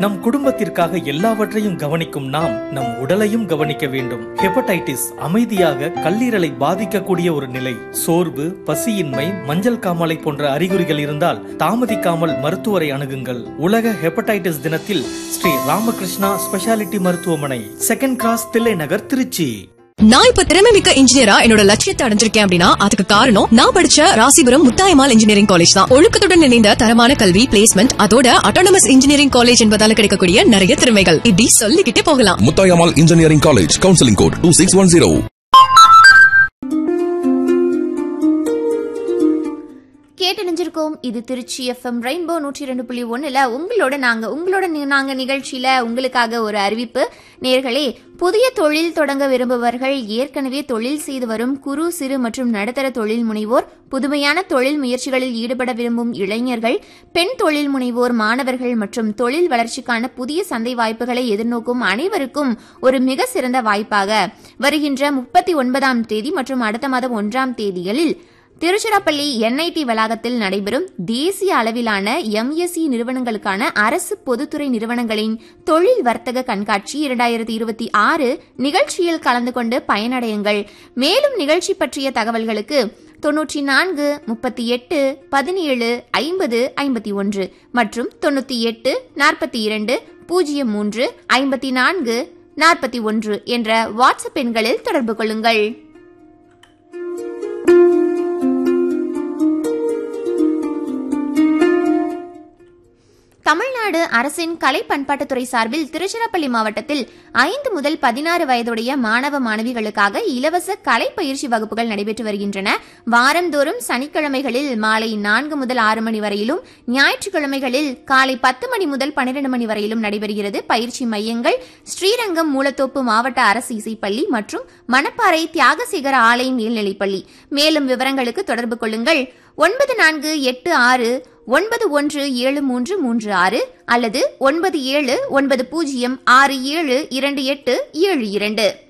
நம் குடும்பத்திற்காக எல்லாவற்றையும் கவனிக்கும் நாம் நம் உடலையும் கவனிக்க வேண்டும் ஹெப்படைட்டிஸ் அமைதியாக கல்லீரலை பாதிக்கக்கூடிய ஒரு நிலை சோர்வு பசியின்மை மஞ்சள் காமாலை போன்ற அறிகுறிகள் இருந்தால் தாமதிக்காமல் மருத்துவரை அணுகுங்கள் உலக ஹெப்படைட்டிஸ் தினத்தில் ஸ்ரீ ராமகிருஷ்ணா ஸ்பெஷாலிட்டி மருத்துவமனை செகண்ட் கிராஸ் தில்லை நகர் திருச்சி நான் இப்ப திறமை மிக்க இன்ஜினியரா என்னோட லட்சியத்தை அடைஞ்சிருக்கேன் அப்படின்னா அதுக்கு காரணம் நான் படிச்ச ராசிபுரம் முத்தாயமால் இன்ஜினியரிங் காலேஜ் தான் ஒழுக்கத்துடன் இணைந்த தரமான கல்வி பிளேஸ்மெண்ட் அதோட அட்டானமஸ் இன்ஜினியரிங் காலேஜ் என்பதால கிடைக்கக்கூடிய நிறைய திறமைகள் இப்படி சொல்லிக்கிட்டே போகலாம் Muthayammal engineering college counselling code two six one zero கேட்டு நினைஞ்சிருக்கோம் இது திருச்சி எஃப்எம் ரெயின்போ நூற்றி ரெண்டு புள்ளி ஒண்ணுல உங்களோட நாங்க உங்களோட நி- நாங்க நிகழ்ச்சியில உங்களுக்காக ஒரு அறிவிப்பு நேர்களே புதிய தொழில் தொடங்க விரும்புபவர்கள் ஏற்கனவே தொழில் செய்து வரும் குறு சிறு மற்றும் நடுத்தர தொழில் முனைவோர் புதுமையான தொழில் முயற்சிகளில் ஈடுபட விரும்பும் இளைஞர்கள் பெண் தொழில் முனைவோர் மாணவர்கள் மற்றும் தொழில் வளர்ச்சிக்கான புதிய சந்தை வாய்ப்புகளை எதிர்நோக்கும் அனைவருக்கும் ஒரு மிக சிறந்த வாய்ப்பாக வருகின்ற முப்பத்தி ஒன்பதாம் தேதி மற்றும் அடுத்த மாதம் ஒன்றாம் தேதிகளில் திருச்சிராப்பள்ளி என்ஐடி வளாகத்தில் நடைபெறும் தேசிய அளவிலான எம்எஸ்சி நிறுவனங்களுக்கான அரசு பொதுத்துறை நிறுவனங்களின் தொழில் வர்த்தக கண்காட்சி இரண்டாயிரத்தி இருபத்தி ஆறு நிகழ்ச்சியில் கலந்து கொண்டு பயனடையுங்கள் மேலும் நிகழ்ச்சி பற்றிய தகவல்களுக்கு தொன்னூற்றி நான்கு முப்பத்தி எட்டு பதினேழு ஐம்பது ஐம்பத்தி ஒன்று மற்றும் தொண்ணூற்றி எட்டு நாற்பத்தி இரண்டு பூஜ்ஜியம் மூன்று ஐம்பத்தி நான்கு நாற்பத்தி ஒன்று என்ற வாட்ஸ்அப் எண்களில் தொடர்பு கொள்ளுங்கள் தமிழ்நாடு அரசின் கலை பண்பாட்டுத்துறை சார்பில் திருச்சிராப்பள்ளி மாவட்டத்தில் ஐந்து முதல் பதினாறு வயதுடைய மாணவ மாணவிகளுக்காக இலவச கலை பயிற்சி வகுப்புகள் நடைபெற்று வருகின்றன வாரந்தோறும் சனிக்கிழமைகளில் மாலை நான்கு முதல் ஆறு மணி வரையிலும் ஞாயிற்றுக்கிழமைகளில் காலை பத்து மணி முதல் பன்னிரண்டு மணி வரையிலும் நடைபெறுகிறது பயிற்சி மையங்கள் ஸ்ரீரங்கம் மூலத்தோப்பு மாவட்ட அரசு இசைப்பள்ளி மற்றும் மணப்பாறை தியாகசேகர ஆலை மேல்நிலைப்பள்ளி மேலும் விவரங்களுக்கு தொடர்பு கொள்ளுங்கள் ஒன்பது நான்கு எட்டு ஆறு ஒன்பது ஒன்று ஏழு மூன்று மூன்று ஆறு அல்லது ஒன்பது ஏழு ஒன்பது பூஜ்ஜியம் ஆறு ஏழு இரண்டு எட்டு ஏழு இரண்டு